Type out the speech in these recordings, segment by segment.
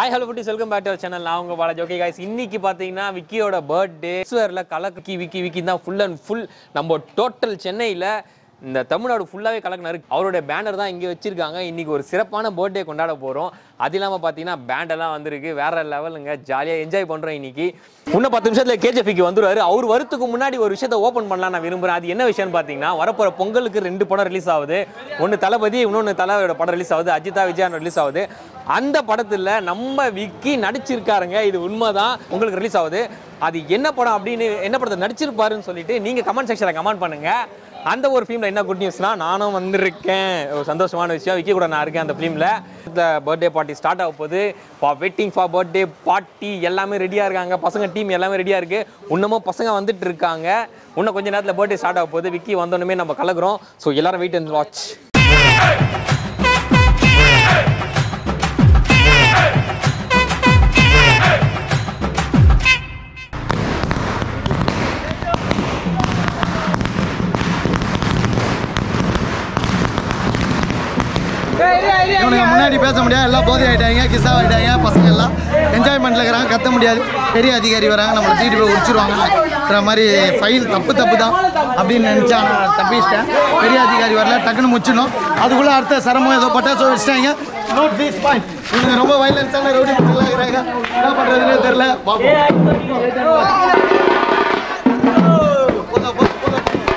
Hi hello குட்டி welcome back to channel நான் உங்க பாலாஜி ஓகே guys இன்னைக்கு பார்த்தீங்கன்னா விக்கியோட பர்த்டே ஸ்வேரில் கலக்கி விக்கி விக்கி தான் ஃபுல் அண்ட் ஃபுல் நம்ம டோட்டல் சென்னையில் இந்த தமிழ்நாடு ஃபுல்லாகவே கலக்கினாரு அவருடைய பேனர் தான் இங்கே வச்சிருக்காங்க இன்னைக்கு ஒரு சிறப்பான பர்த்டே கொண்டாட போகிறோம் அது இல்லாமல் பார்த்தீங்கன்னா பேண்டெல்லாம் வந்திருக்கு வேற லெவலுங்க ஜாலியாக என்ஜாய் பண்ணுறோம் இன்னைக்கு இன்னும் பத்து நிமிஷத்தில் கேஜிஎஃப்க்கு வந்துருவாரு அவர் வரத்துக்கு முன்னாடி ஒரு விஷயத்தை ஓப்பன் பண்ணலாம் நான் விரும்புகிறேன் அது என்ன விஷயம்னு பார்த்தீங்கன்னா வரப்போகிற பொங்கலுக்கு ரெண்டு படம் ரிலீஸ் ஆகுது ஒன்று தளபதி இன்னொன்று தலையோட படம் ரிலீஸ் ஆகுது அஜிதா விஜயான் ரிலீஸ் ஆகுது அந்த படத்தில் நம்ம விக்கி நடிச்சிருக்காருங்க இது உண்மைதான் உங்களுக்கு ரிலீஸ் ஆகுது அது என்ன படம் அப்படின்னு என்ன படத்தை நடிச்சிருப்பாருன்னு சொல்லிட்டு நீங்கள் கமெண்ட் செக்ஷனில் கமெண்ட் பண்ணுங்க அந்த ஒரு ஃபிலிமில் என்ன குட் நியூஸ்னா நானும் வந்திருக்கேன் ஒரு சந்தோஷமான விஷயம் விக்கி கூட நான் இருக்கேன் அந்த ஃபிலிமில் இந்த பர்த்டே பார்ட்டி ஸ்டார்ட் ஆக போகுது வெயிட்டிங் ஃபார் பர்த்டே பார்ட்டி எல்லாமே ரெடியாக இருக்காங்க பசங்க டீம் எல்லாமே ரெடியாக இருக்குது இன்னமும் பசங்க வந்துட்டு இருக்காங்க இன்னும் கொஞ்ச நேரத்தில் பர்த்டே ஸ்டார்ட் ஆக போகுது விக்கி வந்தோடனே நம்ம கலக்குறோம் ஸோ எல்லாரும் வெயிட் அண்ட் வாட்ச் இவனுக்கு முன்னாடி பேச முடியாது எல்லாம் போதை ஆகிட்டாங்க கிஸ்ஸா ஆகிட்டாங்க பசங்க எல்லாம் என்ஜாய்மெண்ட்டில் இருக்கிறாங்க கத்த முடியாது பெரிய அதிகாரி வராங்க நம்மளை தீட்டு போய் உடிச்சிருவாங்கன்ற மாதிரி ஃபைன் தப்பு தப்பு தான் அப்படின்னு நினச்சா நான் தப்பிச்சிட்டேன் பெரிய அதிகாரி வரல டக்குன்னு முச்சிடணும் அதுக்குள்ளே அடுத்த சிரமம் ஏதோ பட்டாசு வச்சுட்டாங்க நோட் திஸ் பாயிண்ட் இவங்க ரொம்ப வைலன்ஸான ரவுடி மக்கள்லாம் இருக்கிறாங்க என்ன பண்ணுறதுனே தெரில பார்ப்போம் போதும், போதும், போதும்.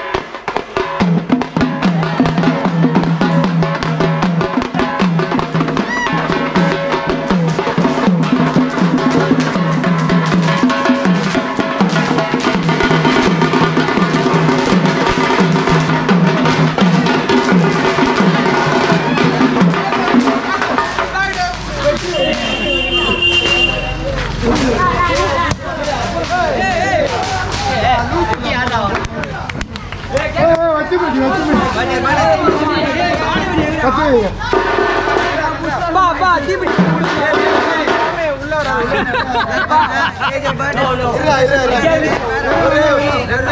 இருடா, இருடா, இருடா.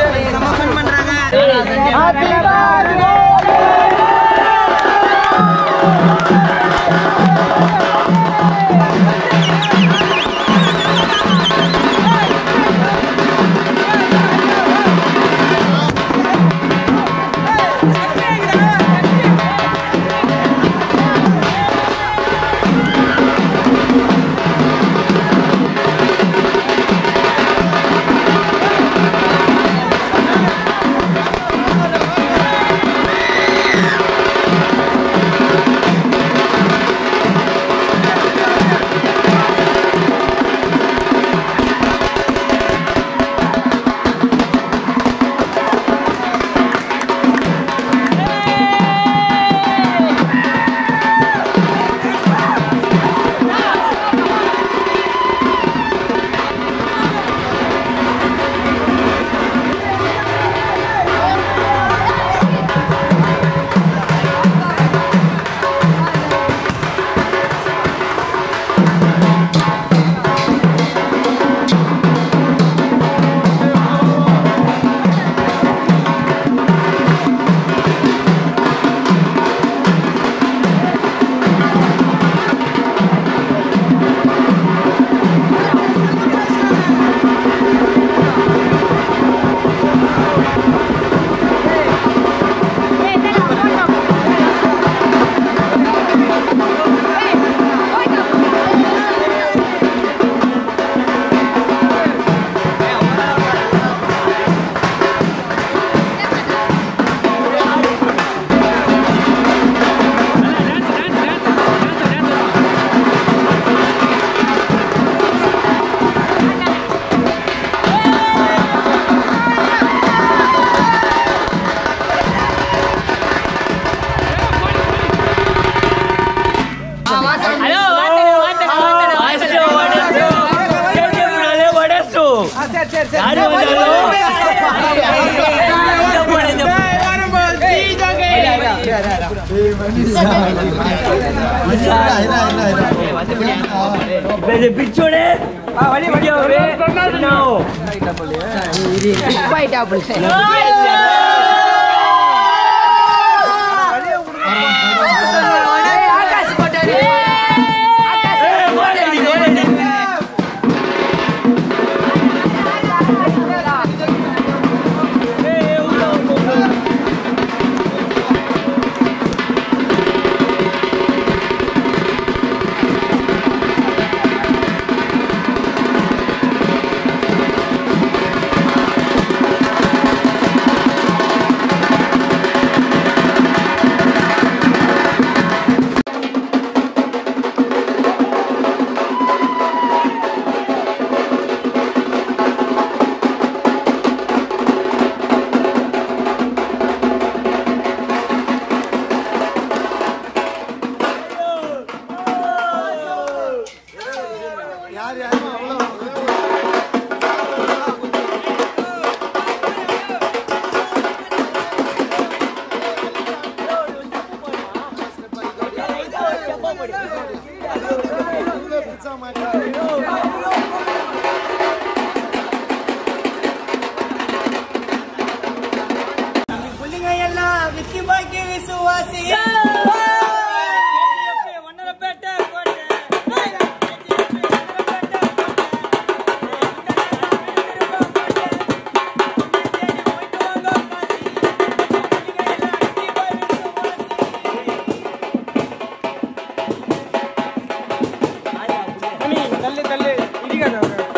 இருடா, இருடா, இருடா, இருடா. பிச்சோடே ஆகாஷ் போட்டாரு ஆகாஷ் போட்டாரு யார் யாரும் அவ்வளோ புள்ளிங்க எல்லாம் விக்கி பாக்கி விசுவாசி ஒன்னரப்பேட்டை கோட்டை தள்ளு தள்ளு இடிக்காத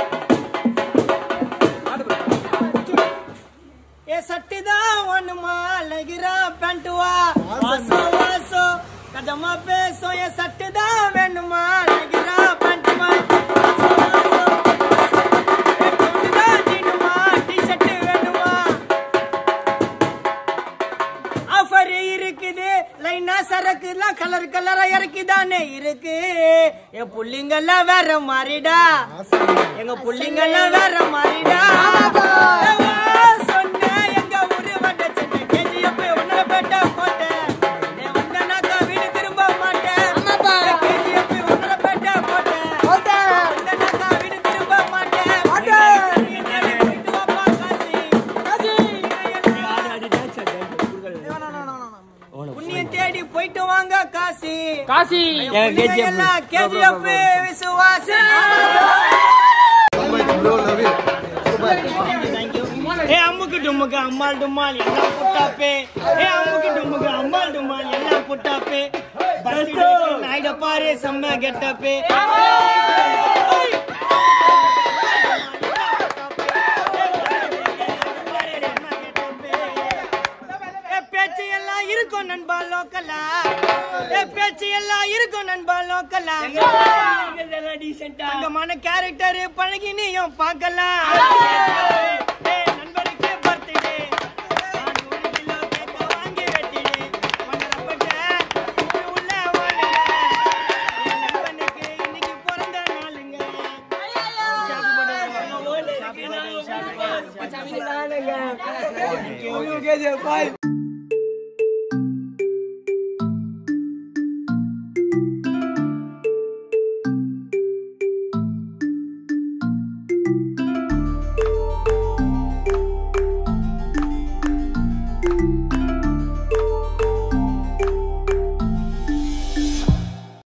ஏ சட்டிதான் ஒண்ணுமா அழகிறா பேண்ட்டுவா வாசம் வாசம் கதமா பேசும் ஏ சட்டுதான் வேணுமா அழகிறா பேண்ட்டுமா வாசம், வாசம், ஏ பொண்ணுதான் ஜீனுமா, t-shirt வேணுமா? ஆஃபர் இருக்குது லைனா சரக்குலாம் கலர் கலரா இறக்கிதானே இருக்கு என் புள்ளிங்கெல்லாம் வேற மாறிடா எங்க புள்ளிங்கெல்லாம் வேற மாறிடா சொன்னேன் எங்க ஊரு வட்ட சென்னை கேஜிஎஃப் ஒன்னரை பேட்டை போட்டேன் நீ வந்தனாக்கா வீடு திரும்ப மாட்டேன் கேஜிஎஃப் ஒன்னரை பேட்டை போட்டேன் வந்தனாக்கா வீடு திரும்ப மாட்டேன் போயிட்டு வாப்பா காசி புண்ணியம் தேடி போயிட்டு வாங்க காசி காசி எல்லாம் கேஜிஎஃப் விசுவாசி ஏ அம்முக்கு டும்முக்கு அம்மாள் டும்மாள் எல்லாம் புட்டாப்பே ஏ அம்முக்கு டும்முக்கு அம்மாள் டும்மாள் எல்லாம் புட்டாப்பே நாயிட பாரு செம்ம கெட்டப்பே ஏ, பேச்சு எல்லாம் இருக்கும் நண்பா லோக்கலா ஏ பேச்சு எல்லாம் இருக்கும் நண்பா லோக்கலா தங்கமான கேரக்டர் பழகி நீயும் பார்க்கலாம் ஏ, நண்பருக்கு birthday. நான் ஒரு கிலோ கேக்க வாங்கி வெட்டிடு. ஒன்றரைப்பட்ட ஊரு உள்ள ஓடுங்க. என் நண்பனுக்கு இன்னைக்கு பிறந்த நாளுங்க. ஷாப்பு போடுங்க. ஷாப்பு போடுங்க. ஷாப்பு போடுங்க. ஷாப்பு போடுங்க.